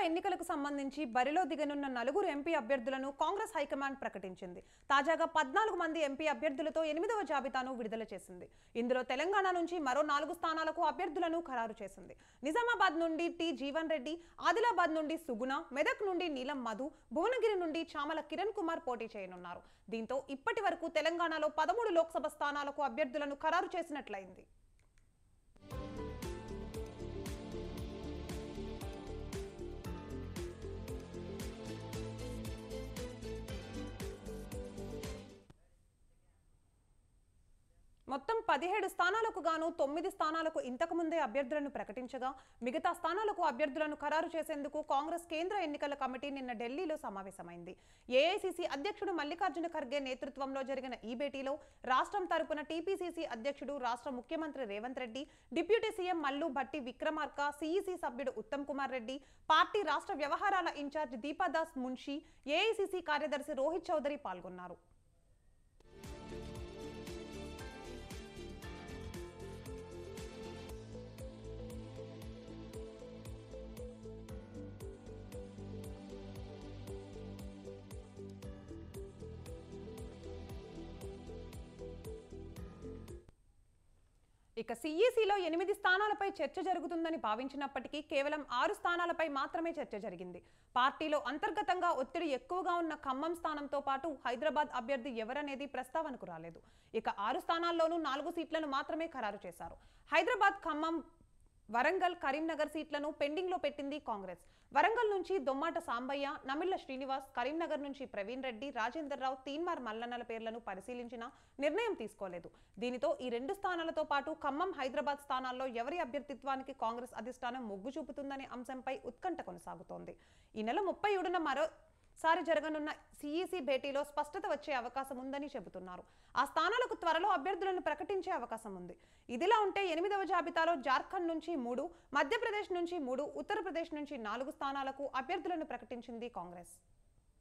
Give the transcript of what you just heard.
ఎన్నికలకు సంబంధించి బరిలో దిగనున్న నలుగురు ఎంపీ అభ్యర్థులను కాంగ్రెస్ హైకమాండ్ ప్రకటించింది తాజాగా పద్నాలుగు మంది ఎంపీ అభ్యర్థులతో ఎనిమిదవ జాబితాను విడుదల చేసింది ఇందులో తెలంగాణ నుంచి మరో నాలుగు స్థానాలకు అభ్యర్థులను ఖరారు చేసింది నిజామాబాద్ నుండి టి జీవన్ రెడ్డి ఆదిలాబాద్ నుండి సుగుణ మెదక్ నుండి నీలం మధు భువనగిరి నుండి చామల కిరణ్ కుమార్ పోటీ చేయనున్నారు దీంతో ఇప్పటి వరకు తెలంగాణలో పదమూడు లోక్సభ స్థానాలకు అభ్యర్థులను ఖరారు చేసినట్లయింది మొత్తం పదిహేడు స్థానాలకు గాను తొమ్మిది స్థానాలకు ఇంతకు ముందే అభ్యర్థులను ప్రకటించగా మిగతా స్థానాలకు అభ్యర్థులను ఖరారు చేసేందుకు కాంగ్రెస్ కేంద్ర ఎన్నికల కమిటీ నిన్న ఢిల్లీలో సమావేశమైంది ఏఐసిసి అధ్యక్షుడు మల్లికార్జున ఖర్గే నేతృత్వంలో జరిగిన ఈ భేటీలో రాష్ట్రం తరపున టీపీసీసీ అధ్యక్షుడు రాష్ట్ర ముఖ్యమంత్రి Revanth Reddy deputy CM Mallu Bhatti Vikramarka CEC సభ్యుడు ఉత్తమ్ కుమార్ రెడ్డి పార్టీ రాష్ట్ర వ్యవహారాల ఇన్ఛార్జ్ దీపాదాస్ మున్షి ఏఐసిసి కార్యదర్శి రోహిత్ చౌదరి పాల్గొన్నారు ఇక సిఈసిలో ఎనిమిది స్థానాలపై చర్చ జరుగుతుందని భావించినప్పటికీ కేవలం ఆరు స్థానాలపై మాత్రమే చర్చ జరిగింది పార్టీలో అంతర్గతంగా ఒత్తిడి ఎక్కువగా ఉన్న ఖమ్మం స్థానంతో పాటు హైదరాబాద్ అభ్యర్థి ఎవరనేది ప్రస్తావనకు రాలేదు ఇక ఆరు స్థానాల్లోనూ నాలుగు సీట్లను మాత్రమే ఖరారు చేశారు హైదరాబాద్ ఖమ్మం వరంగల్ కరీంనగర్ సీట్లను పెండింగ్లో పెట్టింది కాంగ్రెస్ వరంగల్ నుంచి దొమ్మాట సాంబయ్య నమిళ్ల శ్రీనివాస్ కరీంనగర్ నుంచి ప్రవీణ్ రెడ్డి రాజేందర్ రావు తీన్మార్ మల్లన్నల పేర్లను పరిశీలించిన నిర్ణయం తీసుకోలేదు దీనితో ఈ రెండు స్థానాలతో పాటు ఖమ్మం హైదరాబాద్ స్థానాల్లో ఎవరి అభ్యర్థిత్వానికి కాంగ్రెస్ అధిష్టానం మొగ్గు చూపుతుందనే అంశంపై ఉత్కంఠ కొనసాగుతోంది ఈ నెల ముప్పై ఏడున మరో సారి జరగనున్న సిఈసి భేటీలో స్పష్టత వచ్చే అవకాశం ఉందని చెబుతున్నారు ఆ స్థానాలకు త్వరలో అభ్యర్థులను ప్రకటించే అవకాశం ఉంది ఇదిలా ఉంటే ఎనిమిదవ జాబితాలో జార్ఖండ్ నుంచి మూడు మధ్యప్రదేశ్ నుంచి మూడు ఉత్తరప్రదేశ్ నుంచి నాలుగు స్థానాలకు అభ్యర్థులను ప్రకటించింది కాంగ్రెస్